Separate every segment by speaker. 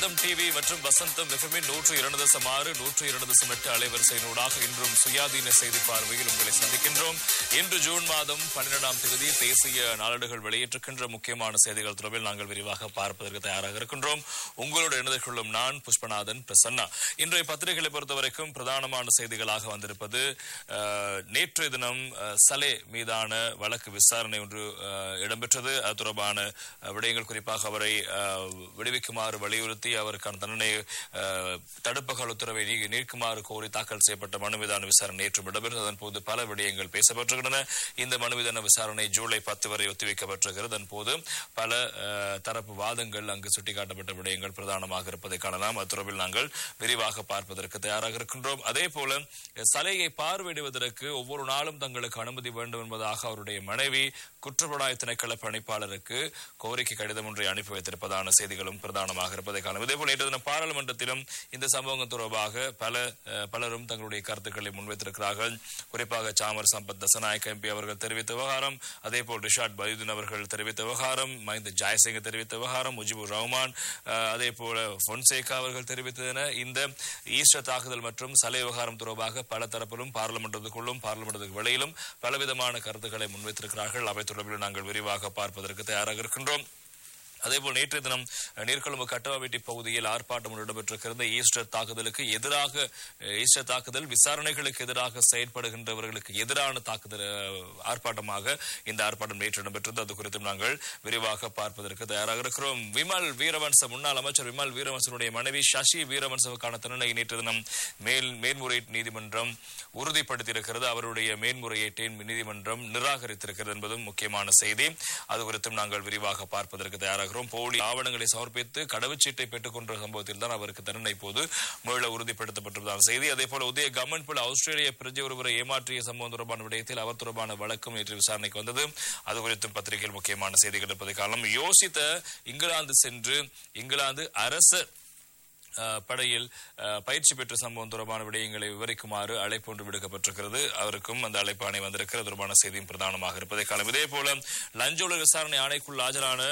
Speaker 1: வசந்தம் TV மற்றும் வசந்தம் எஃப்எம்மின் நூற்று இரண்டு தசம் ஆறு நூற்று இரண்டு தசம் எட்டு அலைவரிசையினூடாக இன்றும் சுயாதீன செய்தி பார்வையில் உங்களை சந்திக்கின்றோம் இன்று ஜூன் மாதம் பன்னிரெண்டாம் தேதி தேசிய நாளேடுகள் வெளியிட்டிருக்கின்ற முக்கியமான செய்திகள் தொடர்பில் நாங்கள் விரிவாக பார்ப்பதற்கு தயாராக இருக்கின்றோம் உங்களோடு இணைந்து கொள்ளும் நான் புஷ்பநாதன் பிரசன்னா இன்றைய பத்திரிகைகளை பொறுத்தவரைக்கும் பிரதானமான செய்திகளாக வந்திருப்பது அஹ், நேற்றைய தினம் அஹ், சலே மீதான வழக்கு விசாரணை ஒன்று அஹ், இடம்பெற்றது அது தொடர்பான அஹ், விடயங்கள் குறிப்பாக அவரை அஹ், விடுவிக்குமாறு வலியுறுத்தி அவருக்கான தண்டனை அஹ், தடுப்பகல் உத்தரவை நீ- நீக்குமாறு கோரி தாக்கல் செய்யப்பட்ட மனு மீதான விசாரணை நேற்றும் இடம்பெற்றது அதன் போது பல விடயங்கள் பேசப்பட்டிருக்கின்றன இந்த மனு மீதான விசாரணை ஜூலை பத்து வரை ஒத்திவைக்கப்பட்டிருக்கிறது அதன் போது பல அஹ், தரப்பு வாதங்கள் அங்கு சுட்டிக்காட்டப்பட்ட விடயங்கள் பிரதானமாக இருப்பதை காணலாம் அது தொடர்பில் நாங்கள் விரிவாக பார்ப்பதற்கு தயாராக இருக்கின்றோம் அதே போல சலையை பார்வையிடுவதற்கு ஒவ்வொரு நாளும் தங்களுக்கு அனுமதி வேண்டும் என்பதாக அவருடைய மனைவி குற்றப்புலனாய்வு திணைக்கள பணிப்பாளருக்கு கோரிக்கை கடிதம் ஒன்றை அனுப்பி வைத்திருப்பதான செய்திகளும் பிரதானமாக இருப்பதை காணலாம் இதேபோல் நேற்று தினம் பாராளுமன்றத்திலும் இந்த சம்பவம் தொடர்பாக பல அஹ், பலரும் தங்களுடைய கருத்துக்களை முன்வைத்திருக்கிறார்கள் குறிப்பாக சாமர் சம்பத் தசநாயக்க எம்பி அவர்கள் தெரிவித்த விவகாரம் அதேபோல் ரிஷாட் பயுதீன் அவர்கள் தெரிவித்த விவகாரம் மஹிந்த ஜாயசிங்க தெரிவித்த விவகாரம் முஜிபுர் ரஹ்மான் அஹ், அதே போல பொன்சேகா அவர்கள் தெரிவித்ததென இந்த ஈஸ்டர் தாக்குதல் மற்றும் சலை விவகாரம் தொடர்பாக பல தரப்பிலும் பார்லிமெண்டத்துக்குள்ளும் பார்லிமெண்டத்துக்கு வெளியிலும் பலவிதமான கருத்துக்களை முன்வைத்திருக்கிறார்கள் அவை தொடர்பில் நாங்கள் விரிவாக பார்ப்பதற்கு தயாராக இருக்கின்றோம் அதேபோல் நேற்றைய தினம் அஹ், நீர்கொழும்பு கட்டவாவெட்டி பகுதியில் ஆர்ப்பாட்டம் ஒன்று இடம்பெற்றிருக்கிறது ஈஸ்டர் தாக்குதலுக்கு எதிராக அஹ், ஈஸ்டர் தாக்குதல் விசாரணைகளுக்கு எதிராக செயற்படுகின்றவர்களுக்கு எதிரான தாக்குதல் அஹ், ஆர்ப்பாட்டமாக இந்த ஆர்ப்பாட்டம் நேற்று இடம்பெற்றது அது குறித்தும் நாங்கள் விரிவாக பார்ப்பதற்கு தயாராக இருக்கிறோம் விமல் வீரவன்ச முன்னாள் அமைச்சர் விமல் வீரவன்சனுடைய மனைவி சசி வீரவன்சவுக்கான தண்டனை நேற்று தினம் மேல் மேன்முறையீட்டு நீதிமன்றம் உறுதிப்படுத்தியிருக்கிறது அவருடைய மேன்முறையீட்டை நீதிமன்றம் நிராகரித்திருக்கிறது என்பதும் முக்கியமான செய்தி அது குறித்தும் நாங்கள் விரிவாக பார்ப்பதற்கு தயாராகிறோம் போலி ஆவணங்களை சமர்ப்பித்து கடவுச்சீட்டை பெற்றுக் கொண்ட சம்பவத்தில் தான் அவருக்கு தண்டனை இப்போது மீள உறுதிப்படுத்தப்பட்டிருப்பதான செய்தி அதே போல உதய கவர்மெண்ட் போல ஆஸ்திரேலிய பிரஜை ஒருவரை ஏமாற்றிய சம்பவம் தொடர்பான விடயத்தில் அவர் தொடர்பான வழக்கும் நேற்று விசாரணைக்கு வந்தது அது குறித்தும் பத்திரிகையில் முக்கியமான செய்திகள் இருப்பதை காரணம் யோசித்த இங்கிலாந்து சென்று இங்கிலாந்து அரசு அஹ், படையில் அஹ், பயிற்சி பெற்ற சம்பவம் தொடர்பான விடயங்களை விவரிக்குமாறு அழைப்பு ஒன்று விடுக்கப்பட்டிருக்கிறது அவருக்கும் அந்த அழைப்பாணை வந்திருக்கிறது தொடர்பான செய்தியும் பிரதானமாக இருப்பதை காலம் இதே போல லஞ்ச ஊழல் விசாரணை ஆணைக்குள் ஆஜரான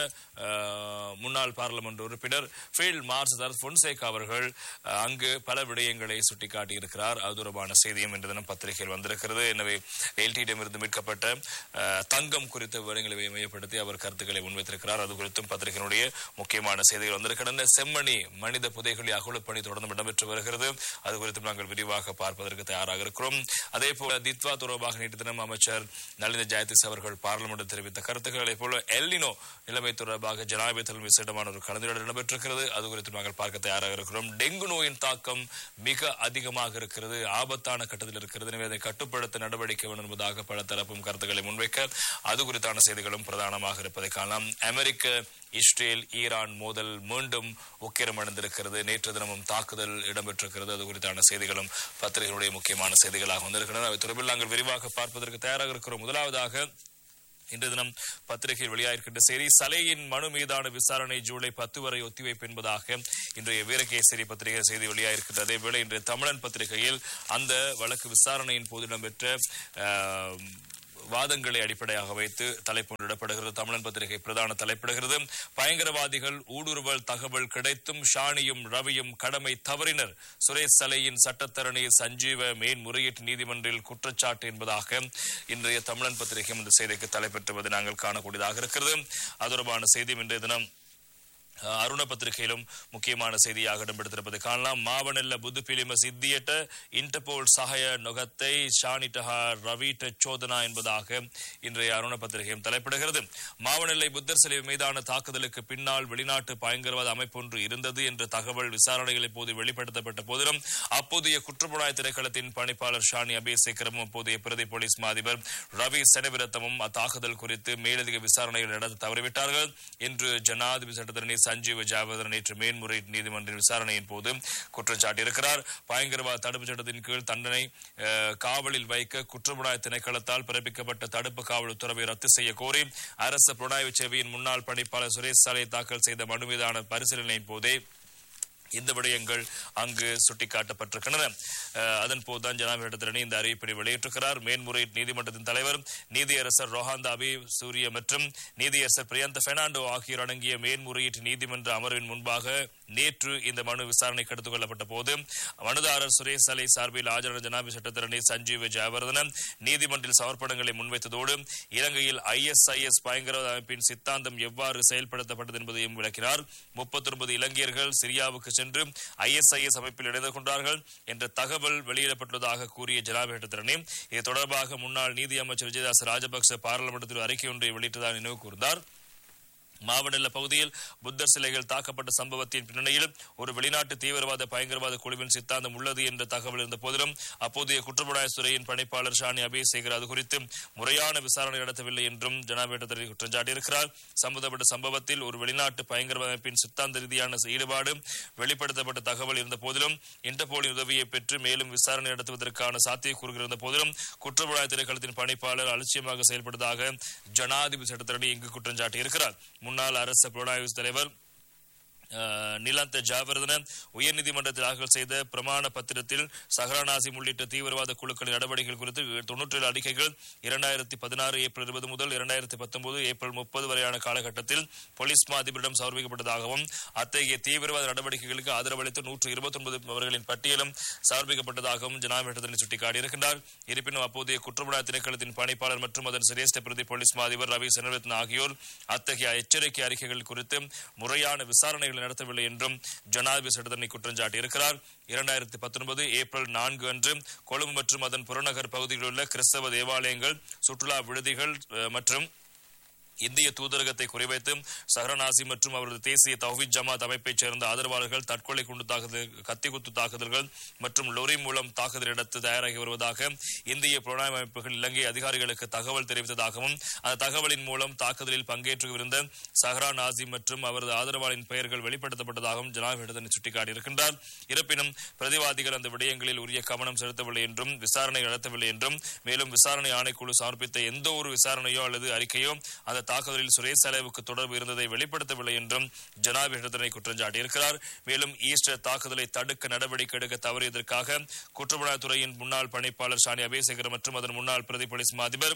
Speaker 1: அஹ், முன்னாள் பாராளுமன்ற உறுப்பினர் ஃபீல்ட் மார்சர் பொன்சேகா அவர்கள் அஹ், அங்கு பல விடயங்களை சுட்டிக்காட்டியிருக்கிறார் அது தொடர்பான செய்தியும் இன்று தினம் பத்திரிகையில் வந்திருக்கிறது எனவே எல்டியிடமிருந்து மீட்கப்பட்ட அஹ், தங்கம் குறித்த விவரங்களை மையப்படுத்தி அவர் கருத்துக்களை முன்வைத்திருக்கிறார் அது குறித்தும் பத்திரிகையினுடைய முக்கியமான செய்திகள் வந்திருக்கின்றன செம்மணி மனித புதைகுழி அகலப் பணி தொடர்ந்து இடம்பெற்று வருகிறது அது குறித்தும் நாங்கள் விரிவாக பார்ப்பதற்கு தயாராக இருக்கிறோம் அதே போல தித்வா தொடர்பாக நேற்று தினம் அமைச்சர் நளின ஜெயதிஸ் அவர்கள் பார்லிமெண்ட் தெரிவித்த கருத்துக்கள் அதே போல எல்லினோ நிலைமை தொடர்பாக ஜனாதிபதி தலைமை விசேடமான ஒரு கலந்துரையாடல் இடம்பெற்றிருக்கிறது அது குறித்து நாங்கள் பார்க்க தயாராக இருக்கிறோம் டெங்கு நோயின் தாக்கம் மிக அதிகமாக இருக்கிறது ஆபத்தான கட்டத்தில் இருக்கிறது எனவே அதை கட்டுப்படுத்த நடவடிக்கை வேண்டும் என்பதாக பல தரப்பும் கருத்துக்களை முன்வைக்க அது குறித்தான செய்திகளும் பிரதானமாக இருப்பதை காணலாம் அமெரிக்க இஸ்ரேல் ஈரான் மோதல் மீண்டும் உக்கிரமடைந்திருக்கிறது நேற்று தினமும் தாக்குதல் இடம்பெற்றிருக்கிறது அது குறித்தான செய்திகளும் பத்திரிகைகளுடைய முக்கியமான செய்திகளாக வந்திருக்கின்றன அவை தொடர்பில் நாங்கள் விரிவாக பார்ப்பதற்கு தயாராக இருக்கிறோம் முதலாவதாக இன்று தினம் பத்திரிகையில் வெளியாகிருக்கின்ற செய்தி சலையின் மனு மீதான விசாரணை ஜூலை பத்து வரை ஒத்திவைப்பு என்பதாக இன்றைய வீரகேசரி பத்திரிகை செய்தி வெளியாகிருக்கின்ற அதேவேளை இன்றைய தமிழன் பத்திரிகையில் அந்த வழக்கு விசாரணையின் போது இடம்பெற்ற ஆஹ், வாதங்களை அடிப்படையாக வைத்து தலைப்பு ஒன்றிடப்படுகிறது தமிழன் பத்திரிகை பிரதான தலைப்பிடுகிறது பயங்கரவாதிகள் ஊடுருவல் தகவல் கிடைத்தும் ஷானியும் ரவியும் கடமை தவறினர் சுரேஷ் சலையின் சட்டத்தரணி சஞ்சீவ மேன்முறையீட்டு நீதிமன்றில் குற்றச்சாட்டு என்பதாக இன்றைய தமிழன் பத்திரிகை இந்த செய்திக்கு தலைப்பெற்றுவது நாங்கள் காணக்கூடியதாக இருக்கிறது அது தொடர்பான செய்தியும் இன்றைய தினம் அஹ், அருண பத்திரிகையிலும் முக்கியமான செய்தியாக இடம்பெடுத்திருப்பதை காணலாம் மாவனெல்ல புது பிலிம சித்தியட்ட இன்டர்போல் சகாய நொகத்தை ஷானிட்டஹா ரவிட்ட சோதனா என்பதாக இன்றைய அருண பத்திரிகையும் தலைப்பிடுகிறது மாவனெல்லை புத்தர் சிலை மீதான தாக்குதலுக்கு பின்னால் வெளிநாட்டு பயங்கரவாத அமைப்பு ஒன்று இருந்தது என்ற தகவல் விசாரணைகள் இப்போது வெளிப்படுத்தப்பட்ட போதிலும் அப்போதைய குற்றப்புலனாய்வு திணைக்களத்தின் பணிப்பாளர் ஷானி அபேசேகரும் அப்போதைய பிரதி போலீஸ் மா அதிபர் ரவி செனவிரத்தமும் அத்தாக்குதல் குறித்து மேலதிக விசாரணைகள் நடத்த தவறிவிட்டார்கள் என்று ஜனாதிபதி சட்டத்தரணி சஞ்சீவ ஜாவதர் நேற்று மேன்முறையீட்டு நீதிமன்றின் விசாரணையின் போது குற்றம் சாட்டியிருக்கிறார் பயங்கரவாத தடுப்புச் சட்டத்தின் கீழ் தண்டனை அஹ், காவலில் வைக்க குற்றப்புலனாய்வு திணைக்களத்தால் பிறப்பிக்கப்பட்ட தடுப்பு காவல் உத்தரவை ரத்து செய்ய கோரி அரசு புலனாய்வு சேவையின் முன்னாள் பணிப்பாளர் சுரேஷ் சாலை தாக்கல் செய்த மனு மீதான பரிசீலனையின் போதே இந்த விடயங்கள் அங்கு சுட்டிக்காட்டப்பட்டிருக்கின்றன அஹ், அதன் போதுதான் ஜனாதிபதி இந்த அறிவிப்பினை வெளியிட்டிருக்கிறார் மேன்முறையீட்டு நீதிமன்றத்தின் தலைவர் நீதியரசர் ரோஹாந்தா அபி சூரிய மற்றும் நீதியரசர் பிரியந்த பெர்னாண்டோ ஆகியோர் அடங்கிய மேன்முறையீட்டு நீதிமன்ற அமர்வின் முன்பாக நேற்று இந்த மனு விசாரணைக்கு எடுத்துக் கொள்ளப்பட்ட போது மனுதாரர் சுரேஷ் சலை சார்பில் ஆஜரான ஜனாபி சட்டத்தரணி சஞ்சீவ் ஜெயவர்தனன் நீதிமன்றில் சமர்ப்பணங்களை முன்வைத்ததோடு இலங்கையில் ஐஎஸ்ஐஎஸ் பயங்கரவாத அமைப்பின் சித்தாந்தம் எவ்வாறு செயல்படுத்தப்பட்டது என்பதையும் விளக்கினார் முப்பத்தொன்பது இலங்கையர்கள் சிரியாவுக்கு சென்று ஐஎஸ்ஐஎஸ் அமைப்பில் இணைந்து கொண்டார்கள் என்ற தகவல் வெளியிடப்பட்டுள்ளதாக கூறிய ஜனாபி சட்டத்தரணி இது தொடர்பாக முன்னாள் நீதி அமைச்சர் விஜயதாஸ் ராஜபக்ச பாராளுமன்றத்தில் அறிக்கை ஒன்றை வெளியிட்டதாக நினைவு கூர்ந்தார் மாவனல்ல பகுதியில் புத்தர் சிலைகள் தாக்கப்பட்ட சம்பவத்தின் பின்னணியில் ஒரு வெளிநாட்டு தீவிரவாத பயங்கரவாத குழுவின் சித்தாந்தம் உள்ளது என்ற தகவல் இருந்த போதிலும் அப்போதைய குற்றப்புலனாய்வு துறையின் பணிப்பாளர் ஷானி அபிஷேகர் அது குறித்து முறையான விசாரணை நடத்தவில்லை என்றும் ஜனாபேட்டத்தில் குற்றம் சாட்டியிருக்கிறார் சம்பந்தப்பட்ட சம்பவத்தில் ஒரு வெளிநாட்டு பயங்கரவாத அமைப்பின் சித்தாந்த ரீதியான ஈடுபாடு வெளிப்படுத்தப்பட்ட தகவல் இருந்த போதிலும் இன்டர்போலின் உதவியை பெற்று மேலும் விசாரணை நடத்துவதற்கான சாத்தியக்கூறுகள் இருந்த போதிலும் குற்றப்புலனாய்வு திணைக்களத்தின் பணிப்பாளர் அலட்சியமாக செயல்பட்டதாக ஜனாதிபதி சட்டத்தரணி இங்கு குற்றம் சாட்டியிருக்கிறார் முன்னாள் அரசு புலனாய்வு தலைவர் அஹ், நிலந்த ஜாவர்தன உயர்நீதிமன்றத்தில் தாக்கல் செய்த பிரமாண பத்திரத்தில் சஹரானாசிம் உள்ளிட்ட தீவிரவாத குழுக்களின் நடவடிக்கைகள் குறித்து தொன்னூற்றி ஏழு அறிக்கைகள் இரண்டாயிரத்தி பதினாறு ஏப்ரல் இருபது முதல் இரண்டாயிரத்தி பத்தொன்பது ஏப்ரல் முப்பது வரையான காலகட்டத்தில் போலீஸ் மா அதிபரிடம் சமர்ப்பிக்கப்பட்டதாகவும் அத்தகைய தீவிரவாத நடவடிக்கைகளுக்கு ஆதரவளித்த நூற்று இருபத்தி ஒன்பது அவர்களின் பட்டியலும் சமர்ப்பிக்கப்பட்டதாகவும் ஜனாபேட்டத்தில் சுட்டிக்காட்டியிருக்கின்றார் இருப்பினும் அப்போதைய குற்றப்புலனாய்வு திணைக்களத்தின் பணிப்பாளர் மற்றும் அதன் சிரேஷ்ட பிரதி போலீஸ் மா அதிபர் ரவி செனரத்ன ஆகியோர் அத்தகைய எச்சரிக்கை அறிக்கைகள் குறித்து முறையான விசாரணைகளை நடத்தவில்லை என்றும் ஜனாதிபதி சட்டத்தரணி குற்றம் சாட்டியிருக்கிறார் இரண்டாயிரத்தி பத்தொன்பது ஏப்ரல் நான்கு அன்று கொழும்பு மற்றும் அதன் புறநகர் பகுதிகளில் உள்ள கிறிஸ்தவ தேவாலயங்கள் சுற்றுலா விடுதிகள் அஹ், மற்றும் இந்திய தூதரகத்தை குறிவைத்து சஹரனாசி மற்றும் அவரது தேசிய தௌஹீத் ஜமாத் அமைப்பைச் சேர்ந்த ஆதரவாளர்கள் தற்கொலை குண்டு தாக்குதல் கத்திக்குத்து தாக்குதல்கள் மற்றும் லொரி மூலம் தாக்குதல் நடத்த தயாராகி வருவதாக இந்திய புலனாய்வு அமைப்புகள் இலங்கை அதிகாரிகளுக்கு தகவல் தெரிவித்ததாகவும் அந்த தகவலின் மூலம் தாக்குதலில் பங்கேற்றிருந்த சஹரா நாசி மற்றும் அவரது ஆதரவாளின் பெயர்கள் வெளிப்படுத்தப்பட்டதாகவும் ஜனாதிபதி சுட்டிக்காட்டியிருக்கின்றார் இருப்பினும் பிரதிவாதிகள் அந்த விடயங்களில் உரிய கவனம் செலுத்தவில்லை என்றும் விசாரணை நடத்தவில்லை என்றும் மேலும் விசாரணை ஆணைக்குழு சமர்ப்பித்த எந்த ஒரு விசாரணையோ அல்லது அறிக்கையோ அந்த தாக்குதலில் சுரேஷ் செலவுக்கு தொடர்பு இருந்ததை வெளிப்படுத்தவில்லை என்றும் ஜனாதிபதி குற்றம் சாட்டியிருக்கிறார் மேலும் ஈஸ்டர் தாக்குதலை தடுக்க நடவடிக்கை எடுக்க தவறியதற்காக குற்றப்புலனாய்வுத்துறையின் முன்னாள் பணிப்பாளர் ஷானி அபேசேகர் மற்றும் அதன் முன்னாள் பிரதி போலீஸ் மா அதிபர்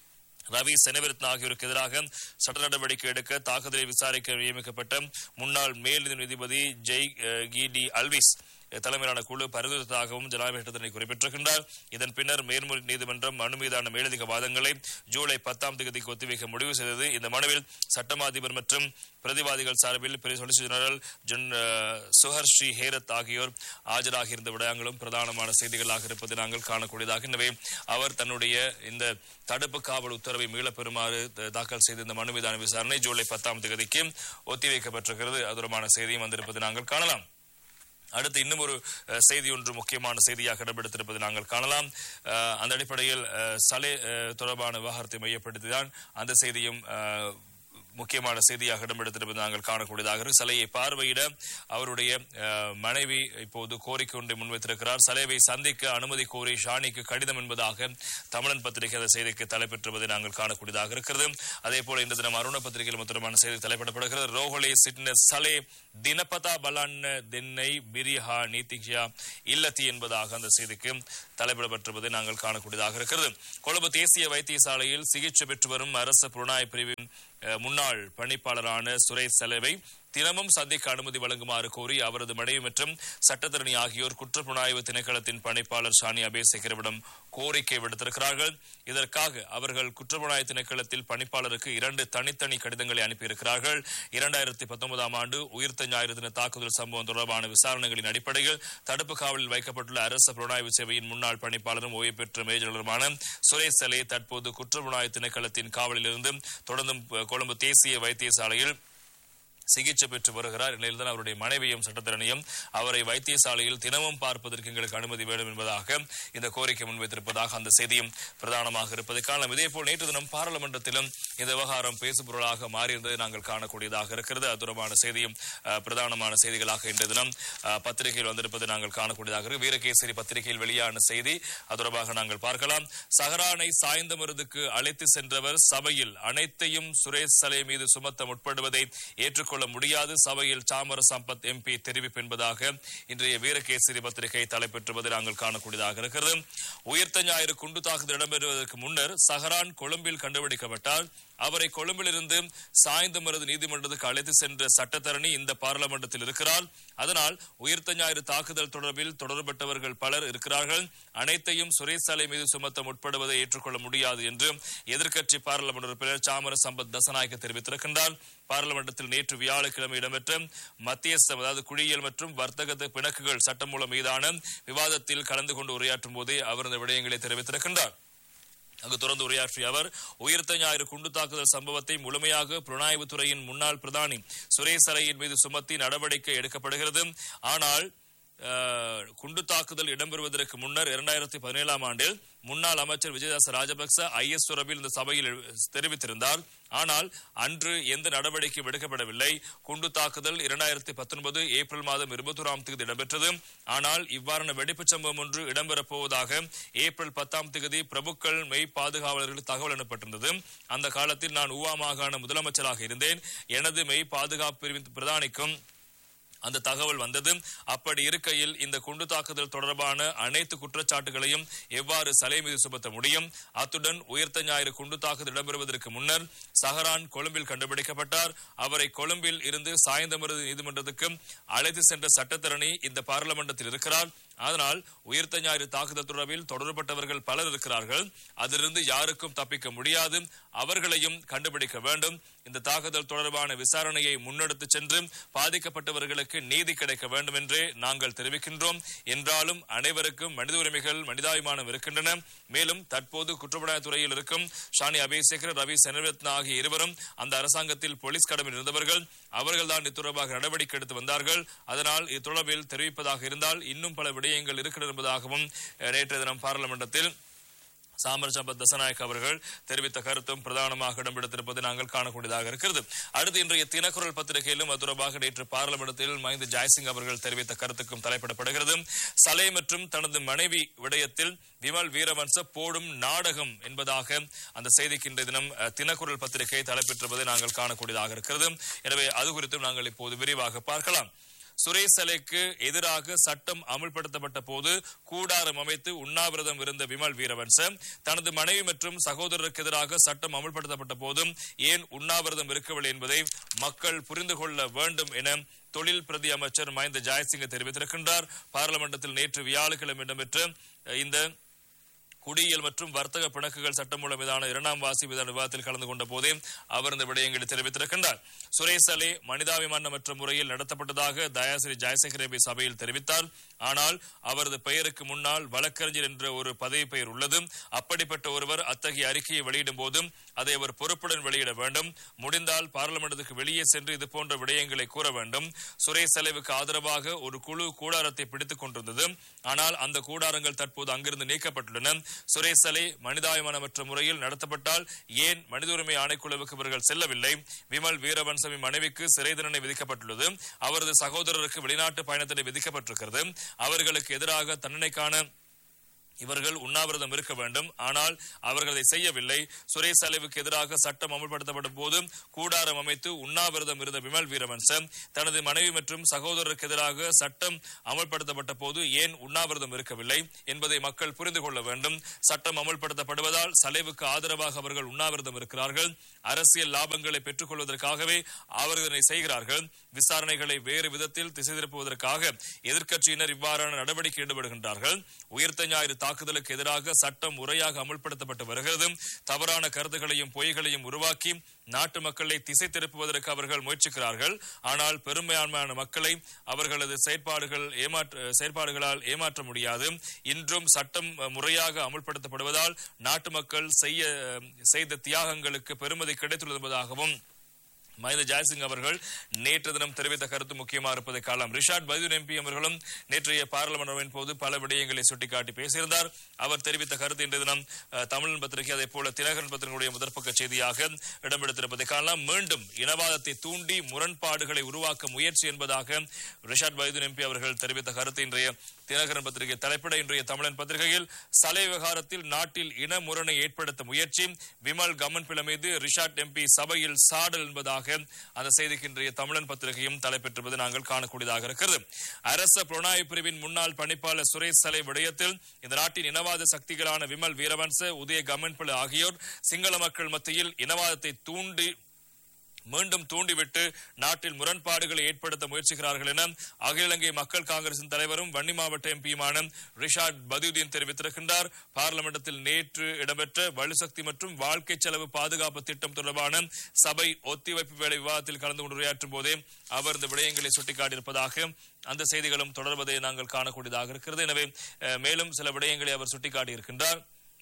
Speaker 1: ரவி செனவிரத்ன ஆகியோருக்கு எதிராக சட்ட நடவடிக்கை எடுக்க தாக்குதலை விசாரிக்க நியமிக்கப்பட்ட முன்னாள் மேல் நீதிபதி ஜெய் அஹ், கி டி அல்விஸ் தலைமையிலான குழு பரிந்துரைத்ததாகவும் ஜனாதிபதி குறிப்பிட்டிருக்கின்றார் இதன் பின்னர் மேல்முறை நீதிமன்றம் மனு மீதான மேலதிக வாதங்களை ஜூலை பத்தாம் தேதிக்கு ஒத்திவைக்க முடிவு செய்தது இந்த மனுவில் சட்டமா அதிபர் மற்றும் பிரதிவாதிகள் சார்பில் பெரிய சொலிசிட்டர் ஜெனரல் ஜென் அஹ், சுஹர் ஸ்ரீ ஹேரத் ஆகியோர் ஆஜராகியிருந்த விடயங்களும் பிரதானமான செய்திகளாக இருப்பதை நாங்கள் காணக்கூடியதாக எனவே அவர் தன்னுடைய இந்த தடுப்பு காவல் உத்தரவை மீளப் பெறுமாறு த- தாக்கல் செய்த இந்த மனு மீதான விசாரணை ஜூலை பத்தாம் தேதிக்கு ஒத்திவைக்கப்பட்டிருக்கிறது அது தொடர்பான செய்தியும் வந்திருப்பதை நாங்கள் காணலாம் அடுத்து இன்னும் ஒரு அஹ், செய்தி ஒன்று முக்கியமான செய்தியாக இடம்பெடுத்திருப்பதை நாங்கள் காணலாம் அஹ், அந்த அடிப்படையில் அஹ், சலே அஹ், தொடர்பான விவகாரத்தை மையப்படுத்தி தான் அந்த செய்தியும் அஹ், முக்கியமான செய்தியாக இடம்பெடுத்திருப்பது நாங்கள் காணக்கூடியதாக இருக்கு. சலையை பார்வையிட அவருடைய அஹ், மனைவி இப்போது கோரிக்கை ஒன்றை முன்வைத்திருக்கிறார் சலைவை சந்திக்க அனுமதி கோரி ஷானிக்கு கடிதம் என்பதாக தமிழன் பத்திரிகை அந்த செய்திக்கு தலைப்பெற்றுவதை நாங்கள் காணக்கூடியதாக இருக்கிறது அதே போல இந்த தினம் அருண பத்திரிகையில் மொத்தமான செய்தி தலைப்பிடப்படுகிறது ரோஹலே சிட்ன சலே தினபதா பலான் தென்னை பிரிஹா நீதிக்யா இல்லத்தி என்பதாக அந்த செய்திக்கு தலைப்பிடப்பட்டிருப்பதை நாங்கள் காணக்கூடியதாக இருக்கிறது கொழும்பு தேசிய வைத்தியசாலையில் சிகிச்சை பெற்று வரும் அரசு புலனாய்வு பிரிவின் அஹ், முன்னாள் பணிப்பாளரான சுரேஷ் செலவை தினமும் சந்திக்க அனுமதி வழங்குமாறு கோரி அவரது மனைவி மற்றும் சட்டத்தரணி ஆகியோர் குற்றப்புலனாய்வு திணைக்களத்தின் பணிப்பாளர் ஷானி அபேசேகரவிடம் கோரிக்கை விடுத்திருக்கிறார்கள் இதற்காக அவர்கள் குற்றப்புலனாய்வு திணைக்களத்தில் பணிப்பாளருக்கு இரண்டு தனித்தனி கடிதங்களை அனுப்பியிருக்கிறார்கள் இரண்டாயிரத்தி பத்தொன்பதாம் ஆண்டு உயிர்த்த ஞாயிறு தின தாக்குதல் சம்பவம் தொடர்பான விசாரணைகளின் அடிப்படையில் தடுப்பு காவலில் வைக்கப்பட்டுள்ள அரசு புலனாய்வு சேவையின் முன்னாள் பணிப்பாளரும் ஓய்வு பெற்ற மேஜருமான சுரேஷ் சலே தற்போது குற்றப்புலனாய்வு திணைக்களத்தின் காவலில் இருந்து தொடர்ந்தும் அஹ், கொழும்பு தேசிய வைத்தியசாலையில் சிகிச்சை பெற்று வருகிறார் இந்நிலையில்தான் அவருடைய மனைவியும் சட்டத்திறனையும் அவரை வைத்தியசாலையில் தினமும் பார்ப்பதற்கு எங்களுக்கு அனுமதி வேண்டும் என்பதாக இந்த கோரிக்கை முன்வைத்திருப்பதாக அந்த செய்தியும் பிரதானமாக இருப்பதை காணலாம் இதேபோல் நேற்று தினம் பாராளுமன்றத்திலும் இந்த விவகாரம் பேசுபொருளாக மாறியிருந்ததை நாங்கள் காணக்கூடியதாக இருக்கிறது அது தொடர்பான செய்தியும் அஹ், பிரதானமான செய்திகளாக இன்று தினம் அஹ், பத்திரிகையில் வந்திருப்பதை நாங்கள் காணக்கூடியதாக இருக்கு வீரகேசரி பத்திரிகையில் வெளியான செய்தி அது தொடர்பாக நாங்கள் பார்க்கலாம் சஹரானை சாய்ந்தமருதுக்கு அழைத்து சென்றவர் சபையில் அனைத்தையும் சுரேஷ் சலை மீது சுமத்த முற்படுவதை ஏற்றுக்கொள்ள ஏற்றுக்கொள்ள முடியாது சபையில் சாமர சம்பத் எம்பி தெரிவிப்பு என்பதாக இன்றைய வீரகேசரி பத்திரிகை தலைப்பெற்றுவதை நாங்கள் காணக்கூடியதாக இருக்கிறது உயிர்த்த ஞாயிறு குண்டு தாக்குதல் இடம்பெறுவதற்கு முன்னர் சஹரான் கொழும்பில் கண்டுபிடிக்கப்பட்டால் அவரை கொழும்பிலிருந்து சாய்ந்தமருது நீதிமன்றத்துக்கு அழைத்து சென்ற சட்டத்தரணி இந்த பாராளுமன்றத்தில் இருக்கிறார் அதனால் உயிர்த்த ஞாயிறு தாக்குதல் தொடர்பில் தொடர்பட்டவர்கள் பலர் இருக்கிறார்கள் அனைத்தையும் சுரேஷ் சாலை மீது சுமத்த முற்படுவதை ஏற்றுக்கொள்ள முடியாது என்று எதிர்க்கட்சி பாராளுமன்ற உறுப்பினர் சாமர சம்பத் தசநாயக்க தெரிவித்திருக்கின்றார் பாராளுமன்றத்தில் நேற்று வியாழக்கிழமை இடம்பெற்ற மத்தியஸ்தம் அதாவது குடியியல் மற்றும் வர்த்தக பிணக்குகள் சட்டமூலம் மீதான விவாதத்தில் கலந்து கொண்டு உரையாற்றும் போதே அவர் இந்த விடயங்களை தெரிவித்திருக்கின்றார் அங்கு தொடர்ந்து உரையாற்றிய அவர் உயிர்த்த ஞாயிறு குண்டு தாக்குதல் சம்பவத்தை முழுமையாக புலனாய்வுத் துறையின் முன்னாள் பிரதானி சுரேஷ் அலையின் மீது சுமத்தி நடவடிக்கை எடுக்கப்படுகிறது ஆனால் அஹ், குண்டு தாக்குதல் இடம்பெறுவதற்கு முன்னர் இரண்டாயிரத்தி பதினேழாம் ஆண்டில் முன்னாள் அமைச்சர் விஜயதாச ராஜபக்ச ஐஎஸ் தொடர்பில் இந்த சபையில் தெரிவித்திருந்தார் ஆனால் அன்று எந்த நடவடிக்கையும் எடுக்கப்படவில்லை குண்டு தாக்குதல் இரண்டாயிரத்தி பத்தொன்பது ஏப்ரல் மாதம் இருபத்தோராம் தேதி இடம்பெற்றது ஆனால் இவ்வாறான வெடிப்புச் சம்பவம் ஒன்று இடம்பெறப் போவதாக ஏப்ரல் பத்தாம் தேதி பிரபுக்கள் மெய் பாதுகாவலர்களுக்கு தகவல் அனுப்பப்பட்டிருந்தது அந்த காலத்தில் நான் ஊவா மாகாண முதலமைச்சராக இருந்தேன் எனது மெய் பாதுகாப்பு பிரிவின் பிரதானிக்கும் அந்த தகவல் வந்தது அப்படி இருக்கையில் இந்த குண்டு தாக்குதல் தொடர்பான அனைத்து குற்றச்சாட்டுகளையும் எவ்வாறு சலை மீது சுமத்த முடியும் அத்துடன் உயிர்த்த ஞாயிறு குண்டு தாக்குதல் இடம்பெறுவதற்கு முன்னர் சஹரான் கொழும்பில் கண்டுபிடிக்கப்பட்டார் அவரை கொழும்பில் இருந்து சாய்ந்தமருது நீதிமன்றத்துக்கு அழைத்து சென்ற சட்டத்தரணி இந்த பாராளுமன்றத்தில் இருக்கிறார் அதனால் உயிர்த்த ஞாயிறு தாக்குதல் தொடர்பில் தொடர்பட்டவர்கள் பலர் இருக்கிறார்கள் அதிலிருந்து யாருக்கும் தப்பிக்க முடியாது அவர்களையும் கண்டுபிடிக்க வேண்டும் இந்த தாக்குதல் தொடர்பான விசாரணையை முன்னெடுத்து சென்று பாதிக்கப்பட்டவர்களுக்கு நீதி கிடைக்க வேண்டும் என்றே நாங்கள் தெரிவிக்கின்றோம் என்றாலும் அனைவருக்கும் மனித உரிமைகள் மனிதாபிமானம் இருக்கின்றன மேலும் தற்போது குற்றப்புலனாய்வு துறையில் இருக்கும் ஷானி அபிஷேகர் ரவி செனரத்னா ஆகிய இருவரும் அந்த அரசாங்கத்தில் போலீஸ் கடமையில் இருந்தவர்கள் அவர்கள்தான் இது தொடர்பாக நடவடிக்கை எடுத்து வந்தார்கள் அதனால் இது தொடர்பில் தெரிவிப்பதாக இருந்தால் இன்னும் பல விடயங்கள் இருக்கிறது என்பதாகவும் அஹ், நேற்றைய தினம் பாராளுமன்றத்தில் சாமர் சம்பத் தசநாயக் அவர்கள் தெரிவித்த கருத்தும் பிரதானமாக இடம்பெடுத்திருப்பதை நாங்கள் காணக்கூடியதாக இருக்கிறது அடுத்து இன்றைய தினக்குரல் பத்திரிகையிலும் அது தொடர்பாக நேற்று பாராளுமன்றத்தில் மஹிந்த ஜெயசிங் அவர்கள் தெரிவித்த கருத்துக்கும் தலைப்பிடப்படுகிறது சலை மற்றும் தனது மனைவி விடயத்தில் விமல் வீரவன்ச போடும் நாடகம் என்பதாக அந்த செய்திக்கு இன்றைய தினம் அஹ், தினக்குரல் பத்திரிகை தலைப்பெற்றிருப்பதை நாங்கள் காணக்கூடியதாக இருக்கிறது எனவே அது குறித்தும் நாங்கள் இப்போது விரிவாக பார்க்கலாம் சுரேஷ் சலைக்கு எதிராக சட்டம் அமுல்படுத்தப்பட்ட போது கூடாரம் அமைத்து உண்ணாவிரதம் இருந்த விமல் வீரவன்ச தனது மனைவி மற்றும் சகோதரருக்கு எதிராக சட்டம் அமுல்படுத்தப்பட்ட போதும் ஏன் உண்ணாவிரதம் இருக்கவில்லை என்பதை மக்கள் புரிந்து கொள்ள வேண்டும் என தொழில் பிரதி அமைச்சர் மஹிந்த ஜெயசிங்க தெரிவித்திருக்கின்றார் பாராளுமன்றத்தில் நேற்று வியாழக்கிழமை இடம்பெற்ற அஹ், இந்த குடியியல் மற்றும் வர்த்தக பிணக்குகள் சட்டமூலம் மீதான இரண்டாம் வாசி மீதான விவாதத்தில் கலந்து கொண்ட போதே அவர் இந்த விடயங்களை தெரிவித்திருக்கின்றார் சுரேஷ் அலே மனிதாபிமானமற்ற முறையில் நடத்தப்பட்டதாக தயாசிரி ஜெயசேகரபி சபையில் தெரிவித்தார் ஆனால் அவரது பெயருக்கு முன்னால் வழக்கறிஞர் என்ற ஒரு பதவி பெயர் உள்ளது அப்படிப்பட்ட ஒருவர் அத்தகைய அறிக்கையை வெளியிடும் போதும் அதை அவர் பொறுப்புடன் வெளியிட வேண்டும் முடிந்தால் பாராளுமன்றத்துக்கு வெளியே சென்று இது போன்ற விடயங்களை கூற வேண்டும் சுரேஷ் செலவுக்கு ஆதரவாக ஒரு குழு கூடாரத்தை பிடித்துக் கொண்டிருந்தது ஆனால் அந்த கூடாரங்கள் தற்போது அங்கிருந்து நீக்கப்பட்டுள்ளன சுரேஷ் சலை மனிதாபிமானமற்ற முறையில் நடத்தப்பட்டால் ஏன் மனித உரிமை ஆணைக்குழுவுக்கு இவர்கள் செல்லவில்லை விமல் வீரவன்சமி மனைவிக்கு சிறை தண்டனை விதிக்கப்பட்டுள்ளது அவரது சகோதரருக்கு வெளிநாட்டு பயணத்தடை விதிக்கப்பட்டிருக்கிறது அவர்களுக்கு எதிராக தண்டனைக்கான இவர்கள் உண்ணாவிரதம் இருக்க வேண்டும் ஆனால் அவர்கள் அதை செய்யவில்லை சுரேஷ் அலைவுக்கு எதிராக சட்டம் அமல்படுத்தப்பட்ட போது கூடாரம் அமைத்து உண்ணாவிரதம் இருந்த விமல் வீரவன்ச தனது மனைவி மற்றும் சகோதரருக்கு எதிராக சட்டம் அமல்படுத்தப்பட்ட போது ஏன் உண்ணாவிரதம் இருக்கவில்லை என்பதை மக்கள் புரிந்து கொள்ள வேண்டும் சட்டம் அமல்படுத்தப்படுவதால் சலைவுக்கு ஆதரவாக அவர்கள் உண்ணாவிரதம் இருக்கிறார்கள் அரசியல் லாபங்களை பெற்றுக் கொள்வதற்காகவே அவர்கள் இதனை செய்கிறார்கள் விசாரணைகளை வேறு விதத்தில் திசை திருப்புவதற்காக எதிர்க்கட்சியினர் இவ்வாறான நடவடிக்கை ஈடுபடுகின்றார்கள் உயிர்த்த ஞாயிறு தாக்குதலுக்கு எதிராக சட்டம் முறையாக அமுல்படுத்தப்பட்டு வருகிறது தவறான கருத்துகளையும் பொய்களையும் உருவாக்கி நாட்டு மக்களை திசை திருப்புவதற்கு அவர்கள் முயற்சிக்கிறார்கள் ஆனால் பெரும்பான்மையான மக்களை அவர்களது செயற்பாடுகள் ஏமாற்ற செயற்பாடுகளால் ஏமாற்ற முடியாது இன்றும் சட்டம் அஹ், முறையாக அமுல்படுத்தப்படுவதால் நாட்டு மக்கள் செய்ய செய்த தியாகங்களுக்கு பெருமதி கிடைத்துள்ளது என்பதாகவும் மஹிந்த ஜெயசிங் அவர்கள் நேற்று தினம் தெரிவித்த கருத்து முக்கியமாக இருப்பதை காணலாம் ரிஷாட் பைதூன் எம்பி அவர்களும் நேற்றைய பாராளுமன்றத்தின் போது பல விடயங்களை சுட்டிக்காட்டி பேசியிருந்தார் அவர் தெரிவித்த கருத்து இன்றைய தினம் அஹ், தமிழன் பத்திரிகை அதே போல தினகரன் பத்திரிகையுடைய முதற்பக்க செய்தியாக இடம்பெடுத்திருப்பதை காணலாம் மீண்டும் இனவாதத்தை தூண்டி முரண்பாடுகளை உருவாக்க முயற்சி என்பதாக ரிஷாட் பைதூன் எம்பி அவர்கள் தெரிவித்த கருத்து இன்றைய தினகரன் பத்திரிகை தலைப்பிட இன்றைய தமிழன் பத்திரிகையில் சலை விவகாரத்தில் நாட்டில் இன முரணை ஏற்படுத்த முயற்சி விமல் கமன் பிள்ளை மீது ரிஷாட் எம்பி சபையில் சாடல் என்பதாக என்பதாக அந்த செய்திக்கு இன்றைய தமிழன் பத்திரிகையும் தலைப்பெற்றிருப்பது நாங்கள் காணக்கூடியதாக இருக்கிறது அரச புலனாய்வு பிரிவின் முன்னாள் பணிப்பாளர் சுரேஷ் சலை விடயத்தில் இந்த நாட்டின் இனவாத சக்திகளான விமல் வீரவன்ச உதய கமன்பிள் ஆகியோர் சிங்கள மக்கள் மத்தியில் இனவாதத்தை தூண்டி மீண்டும் தூண்டிவிட்டு நாட்டில் முரண்பாடுகளை ஏற்படுத்த முயற்சிக்கிறார்கள் என அகில இலங்கை மக்கள் காங்கிரசின் தலைவரும் வன்னி மாவட்ட எம்பியுமான ரிஷாட் பதுதீன் தெரிவித்திருக்கின்றார் பார்லிமெண்டத்தில் நேற்று இடம்பெற்ற வலுசக்தி மற்றும் வாழ்க்கை செலவு பாதுகாப்பு திட்டம் தொடர்பான சபை ஒத்திவைப்பு வேலை விவாதத்தில் கலந்து கொண்டு உரையாற்றும் போதே அவர் இந்த விடயங்களை சுட்டிக்காட்டியிருப்பதாக அந்த செய்திகளும் தொடர்வதை நாங்கள் காணக்கூடியதாக இருக்கிறது எனவே அஹ், மேலும் சில விடயங்களை அவர் சுட்டிக்காட்டியிருக்கின்றார்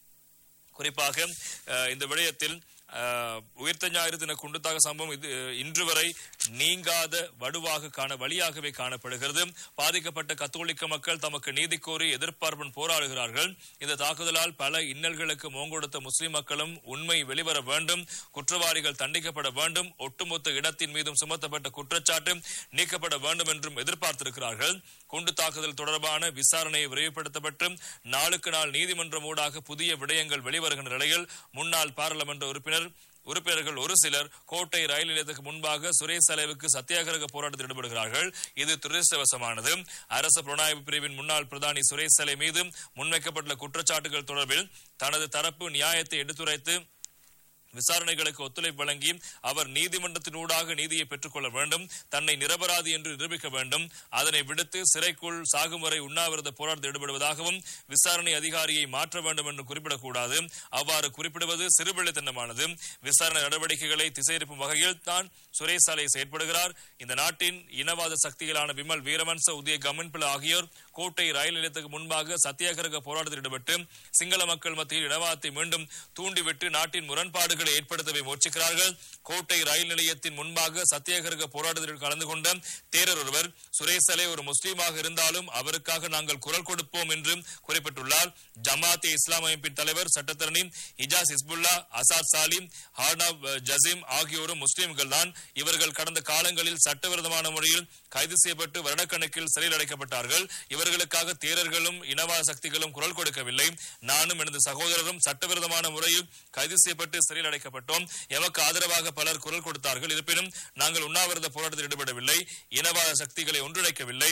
Speaker 1: குறிப்பாக அஹ், இந்த விடயத்தில் அஹ், உயிர்த்த ஞாயிறு தின குண்டுத்தாக சம்பவம் இது இன்று வரை நீங்காத வடுவாக காண வழியாகவே காணப்படுகிறது பாதிக்கப்பட்ட கத்தோலிக்க மக்கள் தமக்கு நீதி கோரி எதிர்பார்ப்புடன் போராடுகிறார்கள் இந்த தாக்குதலால் பல இன்னல்களுக்கு மோங்கொடுத்த முஸ்லிம் மக்களும் உண்மை வெளிவர வேண்டும் குற்றவாளிகள் தண்டிக்கப்பட வேண்டும் ஒட்டுமொத்த இடத்தின் மீதும் சுமத்தப்பட்ட குற்றச்சாட்டு நீக்கப்பட வேண்டும் என்றும் எதிர்பார்த்திருக்கிறார்கள் குண்டு தாக்குதல் தொடர்பான விசாரணை விரைவுபடுத்தப்பட்டு நாளுக்கு நாள் நீதிமன்றம் ஊடாக புதிய விடயங்கள் வெளிவருகின்ற நிலையில் முன்னாள் பாராளுமன்ற உறுப்பினர் உறுப்பினர்கள் ஒரு சிலர் கோட்டை ரயில் நிலையத்துக்கு முன்பாக சுரேஷ் தலைவுக்கு சத்தியாகிரக போராட்டத்தில் ஈடுபடுகிறார்கள் இது துரதிருஷ்டவசமானது அரசு புலனாய்வு பிரிவின் முன்னாள் பிரதானி சுரேஷ் சலை மீது முன்வைக்கப்பட்டுள்ள குற்றச்சாட்டுகள் தொடர்பில் தனது தரப்பு நியாயத்தை எடுத்துரைத்து விசாரணைகளுக்கு ஒத்துழைப்பு வழங்கி அவர் நீதிமன்றத்தினூடாக நீதியை பெற்றுக்கொள்ள வேண்டும் தன்னை நிரபராதி என்று நிரூபிக்க வேண்டும் அதனை விடுத்து சிறைக்குள் சாகும் வரை உண்ணாவிரத போராட்டத்தில் ஈடுபடுவதாகவும் விசாரணை அதிகாரியை மாற்ற வேண்டும் என்று குறிப்பிடக்கூடாது அவ்வாறு குறிப்பிடுவது சிறுபிள்ளைத்தனமானது விசாரணை நடவடிக்கைகளை திசையிருப்பும் வகையில் தான் சுரேஷ் சாலை செயற்படுகிறார் இந்த நாட்டின் இனவாத சக்திகளான விமல் வீரவன்ச உதய கமன்பில ஆகியோர் கோட்டை ரயில் நிலையத்துக்கு முன்பாக சத்தியாகிரக போராட்டத்தில் ஈடுபட்டு சிங்கள மக்கள் மத்தியில் இனவாதத்தை மீண்டும் தூண்டிவிட்டு நாட்டின் முரண்பாடுகளை ஏற்படுத்தவே முயற்சிக்கிறார்கள் கோட்டை ரயில் நிலையத்தின் முன்பாக சத்தியாகிரக போராட்டத்தில் கலந்து கொண்ட தேரர் ஒருவர் சுரேஷ் சலே ஒரு முஸ்லீமாக இருந்தாலும் அவருக்காக நாங்கள் குரல் கொடுப்போம் என்று குறிப்பிட்டுள்ளார் ஜமாத்தே இஸ்லாம் அமைப்பின் தலைவர் சட்டத்தரணி இஜாஸ் இஸ்புல்லா அசாத் சாலிம் ஹார்னாப் ஜசீம் ஆகியோரும் முஸ்லிம்கள் தான் இவர்கள் கடந்த காலங்களில் சட்டவிரோதமான முறையில் கைது செய்யப்பட்டு வருடக்கணக்கில் சிறையில் அடைக்கப்பட்டார்கள் இவர்களுக்காக தேரர்களும் இனவாத சக்திகளும் குரல் கொடுக்கவில்லை நானும் எனது சகோதரரும் சட்டவிரோதமான முறையில் கைது செய்யப்பட்டு சிறையில் அடைக்கப்பட்டோம் எமக்கு ஆதரவாக பலர் குரல் கொடுத்தார்கள் இருப்பினும் நாங்கள் உண்ணாவிரத போராட்டத்தில் ஈடுபடவில்லை இனவாத சக்திகளை ஒன்றிணைக்கவில்லை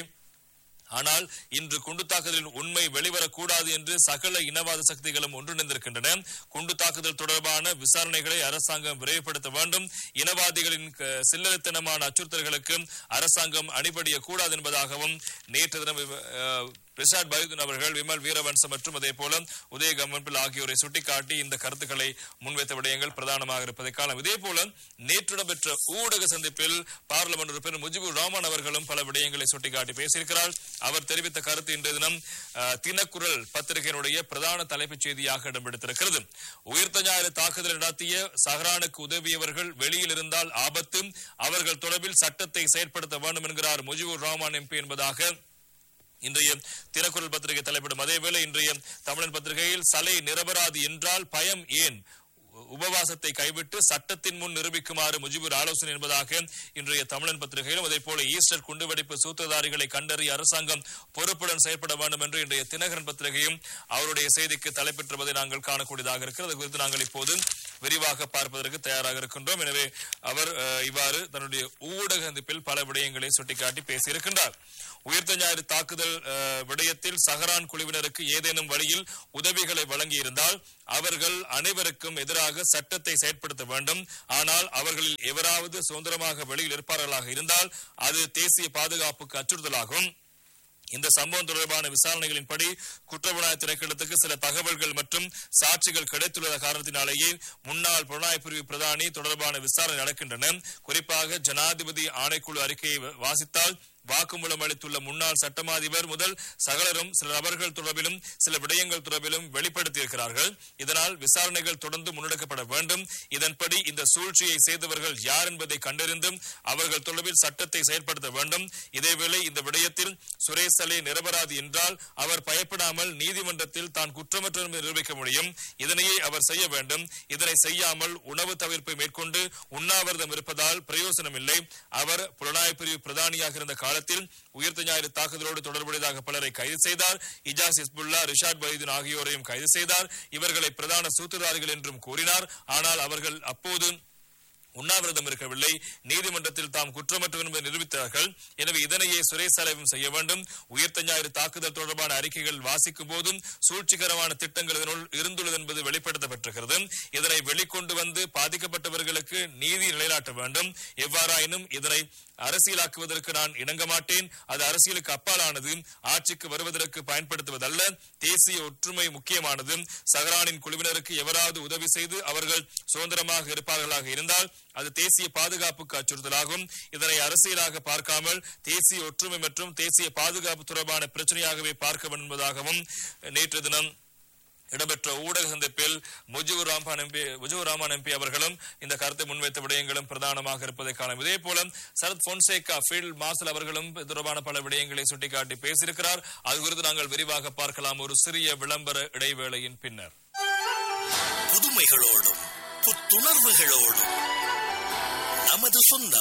Speaker 1: ஆனால் இன்று குண்டு தாக்குதலின் உண்மை வெளிவரக்கூடாது என்று சகல இனவாத சக்திகளும் ஒன்றிணைந்திருக்கின்றன குண்டு தாக்குதல் தொடர்பான விசாரணைகளை அரசாங்கம் விரைவுபடுத்த வேண்டும் இனவாதிகளின் க- சில்லறைத்தனமான அச்சுறுத்தல்களுக்கு அரசாங்கம் அடிபடிய கூடாது என்பதாகவும் நேற்று தினம் விவ- அஹ், ரிஷாட் பைதுன் அவர்கள் விமல் வீரவன்ச மற்றும் அதே போல உதய கம்மன்பில் ஆகியோரை சுட்டிக்காட்டி இந்த கருத்துக்களை முன்வைத்த விடயங்கள் பிரதானமாக இருப்பதை காணலாம் இதே போல நேற்று இடம்பெற்ற ஊடக சந்திப்பில் பார்லிமெண்ட் உறுப்பினர் முஜிபுர் ரஹ்மான் அவர்களும் பல விடயங்களை சுட்டிக்காட்டி பேசியிருக்கிறார் அவர் தெரிவித்த கருத்து இன்றைய தினம் அஹ், தினக்குரல் பத்திரிகையினுடைய பிரதான தலைப்புச் செய்தியாக இடம்பெடுத்திருக்கிறது உயிர்த்த ஞாயிறு தாக்குதல் நடத்திய சஹரானுக்கு உதவியவர்கள் வெளியில் இருந்தால் ஆபத்து அவர்கள் தொடர்பில் சட்டத்தை செயற்படுத்த வேண்டும் என்கிறார் முஜிபுர் ரஹ்மான் எம்பி என்பதாக இன்றைய தினக்குரல் பத்திரிகை தலைப்பிடும் அதேவேளை இன்றைய தமிழன் பத்திரிகையில் சலை நிரபராதி என்றால் பயம் ஏன் உ- உபவாசத்தை கைவிட்டு சட்டத்தின் முன் நிரூபிக்குமாறு முஜிபுர் ஆலோசனை என்பதாக இன்றைய தமிழன் பத்திரிகையிலும் அதே போல ஈஸ்டர் குண்டுவெடிப்பு சூத்திரதாரிகளை கண்டறிய அரசாங்கம் பொறுப்புடன் செயற்பட வேண்டும் என்று இன்றைய தினகரன் பத்திரிகையும் அவருடைய செய்திக்கு தலைப்பெற்றுவதை நாங்கள் காணக்கூடியதாக இருக்கிறது அது குறித்து நாங்கள் இப்போது விரிவாக பார்ப்பதற்கு தயாராக இருக்கின்றோம் எனவே அவர் அஹ், இவ்வாறு தன்னுடைய ஊடக சந்திப்பில் பல விடயங்களை சுட்டிக்காட்டி பேசியிருக்கின்றார் உயிர்த்த ஞாயிறு தாக்குதல் அஹ், விடயத்தில் சஹரான் குழுவினருக்கு ஏதேனும் வழியில் உதவிகளை வழங்கியிருந்தால் அவர்கள் அனைவருக்கும் எதிராக சட்டத்தை செயற்படுத்த வேண்டும் ஆனால் அவர்களில் எவராவது சுதந்திரமாக வெளியில் இருப்பார்களாக இருந்தால் அது தேசிய பாதுகாப்புக்கு அச்சுறுத்தலாகும் இந்த சம்பவம் தொடர்பான விசாரணைகளின்படி குற்றப்புலனாய்வு திணைக்களத்துக்கு சில தகவல்கள் மற்றும் சாட்சிகள் கிடைத்துள்ள காரணத்தினாலேயே முன்னாள் புலனாய்வு பிரிவு பிரதானி தொடர்பான விசாரணை நடக்கின்றன குறிப்பாக ஜனாதிபதி ஆணைக்குழு அறிக்கையை வ- வாசித்தால் வாக்குமூலம் அளித்துள்ள முன்னாள் சட்டமாதிபர் முதல் சகலரும் சில நபர்கள் தொடர்பிலும் சில விடயங்கள் தொடர்பிலும் வெளிப்படுத்தியிருக்கிறார்கள் இதனால் விசாரணைகள் தொடர்ந்து முன்னெடுக்கப்பட வேண்டும் இதன்படி இந்த சூழ்ச்சியை செய்தவர்கள் யார் என்பதை கண்டறிந்தும் அவர்கள் தொடர்பில் சட்டத்தை செயற்படுத்த வேண்டும் இதேவேளை இந்த விடயத்தில் சுரேஷ் சலே நிரபராதி என்றால் அவர் பயப்படாமல் நீதிமன்றத்தில் தான் குற்றமற்ற என்பதை நிரூபிக்க முடியும் இதனையே அவர் செய்ய வேண்டும் இதனை செய்யாமல் உணவு தவிர்ப்பை மேற்கொண்டு உண்ணாவிரதம் இருப்பதால் பிரயோசனம் இல்லை அவர் புலனாய்வு பிரிவு பிரதானியாக இருந்த காலத்தில் உயிர்த்த ஞாயிறு தாக்குதலோடு தொடர்புடையதாக பலரை கைது செய்தார் இஜாஸ் இஸ்புல்லா ரிஷாட் பைதீன் ஆகியோரையும் கைது செய்தார் இவர்களை பிரதான சூத்திரதாரிகள் என்றும் கூறினார் ஆனால் அவர்கள் அப்போது உண்ணாவிரதம் இருக்கவில்லை நீதிமன்றத்தில் தாம் குற்றமற்றவர் என்பதை நிரூபித்தார்கள் எனவே இதனையே சுரேஷ் தலைவம் செய்ய வேண்டும் உயிர்த்த ஞாயிறு தாக்குதல் தொடர்பான அறிக்கைகள் வாசிக்கும் போதும் சூழ்ச்சிகரமான திட்டங்கள் இதனுள் இருந்துள்ளது என்பது வெளிப்படுத்தப்பட்டிருக்கிறது இதனை வெளிக்கொண்டு வந்து பாதிக்கப்பட்டவர்களுக்கு நீதி நிலைநாட்ட வேண்டும் எவ்வாறாயினும் இதனை அரசியலாக்குவதற்கு நான் இணங்க மாட்டேன் அது அரசியலுக்கு அப்பாலானது ஆட்சிக்கு வருவதற்கு பயன்படுத்துவதல்ல தேசிய ஒற்றுமை முக்கியமானது சஹரானின் குழுவினருக்கு எவராவது உதவி செய்து அவர்கள் சுதந்திரமாக இருப்பார்களாக இருந்தால் அது தேசிய பாதுகாப்புக்கு அச்சுறுத்தலாகும் இதனை அரசியலாக பார்க்காமல் தேசிய ஒற்றுமை மற்றும் தேசிய பாதுகாப்பு தொடர்பான பிரச்சனையாகவே பார்க்க வேண்டும் என்பதாகவும் நேற்று தினம் இடம்பெற்ற ஊடக சந்திப்பில் முஜிபுர் ரஹ்மான் எம்பி முஜிபுர் ரஹ்மான் எம்பி அவர்களும் இந்த கருத்தை முன்வைத்த விடயங்களும் பிரதானமாக இருப்பதை காணும் இதே போல சரத் பொன்சேகா ஃபீல்ட் மார்ஷல் அவர்களும் இது தொடர்பான பல விடயங்களை சுட்டிக்காட்டி பேசியிருக்கிறார் அது குறித்து நாங்கள் விரிவாக பார்க்கலாம் ஒரு சிறிய விளம்பர இடைவேளையின் பின்னர்
Speaker 2: புதுமைகளோடும் புத்துணர்வுகளோடும் நமது சொந்தம்